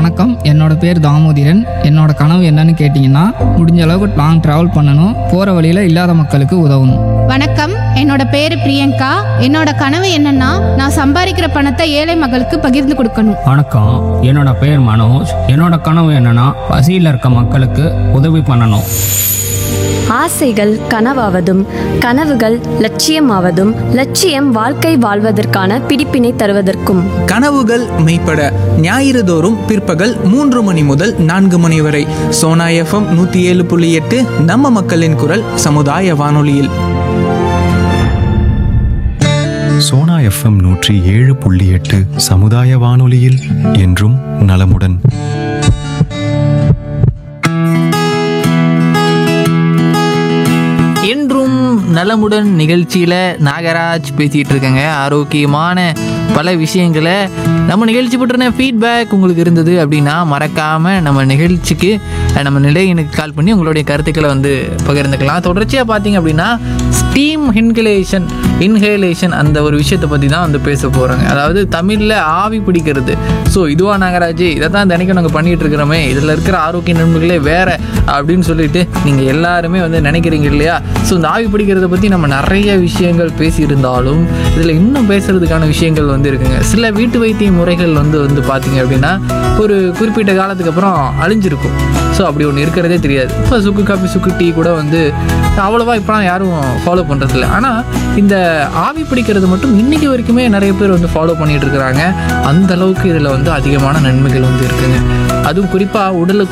வணக்கம் என்னோட பேர் தாமோதிரன் என்னோட கனவு என்னன்னு கேட்டிங்கன்னா முடிஞ்ச அளவுக்கு லாங் ட்ராவல் பண்ணணும் போகிற வழியில் இல்லாத மக்களுக்கு உதவணும் வணக்கம் என்னோட பேரு பிரியங்கா என்னோட கனவு என்னன்னா நான் சம்பாதிக்கிற பணத்தை ஏழை மக்களுக்கு பகிர்ந்து கொடுக்கணும் வணக்கம் என்னோட பேர் மனோஜ் என்னோட கனவு என்னன்னா பசியில் இருக்க மக்களுக்கு உதவி பண்ணணும் ஆசைகள் கனவாவதும் கனவுகள் லட்சியமாவதும் லட்சியம் வாழ்க்கை வாழ்வதற்கான பிடிப்பினை தருவதற்கும் கனவுகள் மெய்ப்பட ஞாயிறு தோறும் பிற்பகல் மூன்று மணி முதல் நான்கு மணி வரை சோனா எஃப்எம் நூற்றி ஏழு புள்ளி எட்டு நம்ம மக்களின் குரல் சமுதாய வானொலியில் சோனா எஃப்எம் நூற்றி ஏழு புள்ளி எட்டு சமுதாய வானொலியில் என்றும் நலமுடன் என்றும் நலமுடன் நிகழ்ச்சியில் நாகராஜ் பேசிகிட்டு இருக்கேங்க ஆரோக்கியமான பல விஷயங்களை நம்ம நிகழ்ச்சி பற்றின ஃபீட்பேக் உங்களுக்கு இருந்தது அப்படின்னா மறக்காமல் நம்ம நிகழ்ச்சிக்கு அஹ், நம்ம நிலையனுக்கு கால் பண்ணி உங்களுடைய கருத்துக்களை வந்து பகிர்ந்துக்கலாம் தொடர்ச்சியாக பார்த்தீங்க அப்படின்னா ஸ்டீம் இன்ஹலேஷன் இன்ஹேலேஷன் அந்த ஒரு விஷயத்தை பற்றி தான் வந்து பேச போகிறாங்க அதாவது தமிழில் ஆவி பிடிக்கிறது ஸோ இதுவா நாகராஜ் இதை தான் தினைக்கும் நாங்கள் பண்ணிகிட்டு இருக்கிறோமே இதில் இருக்கிற ஆரோக்கிய நன்மைகளே வேற அப்படின்னு சொல்லிட்டு நீங்கள் எல்லாருமே வந்து நினைக்கிறீங்க இல்லையா ஸோ இந்த ஆவி பிடிக்கிறத பற்றி நம்ம நிறைய விஷயங்கள் பேசியிருந்தாலும் இதில் இன்னும் பேசுறதுக்கான விஷயங்கள் வந்து இருக்குங்க சில வீட்டு வைத்திய முறைகள் வந்து வந்து பார்த்தீங்க அப்படின்னா ஒரு குறிப்பிட்ட காலத்துக்கு அப்புறம் அழிஞ்சிருக்கும் ஸோ அப்படி ஒன்று இருக்கிறதே தெரியாது இப்போ சுக்கு காப்பி சுக்கு டீ கூட வந்து அவ்வளோவா இப்போலாம் யாரும் ஃபாலோ பண்ணுறதில்ல ஆனால் இந்த ஆவி பிடிக்கிறது மட்டும் இன்னைக்கு வரைக்குமே நிறைய பேர் வந்து ஃபாலோ பண்ணிட்டு இருக்கிறாங்க அந்த அளவுக்கு இதில் வந்து அதிகமான நன்மைகள் வந்து இருக்குங்க அதுவும் குறிப்பாக உடலுக்கு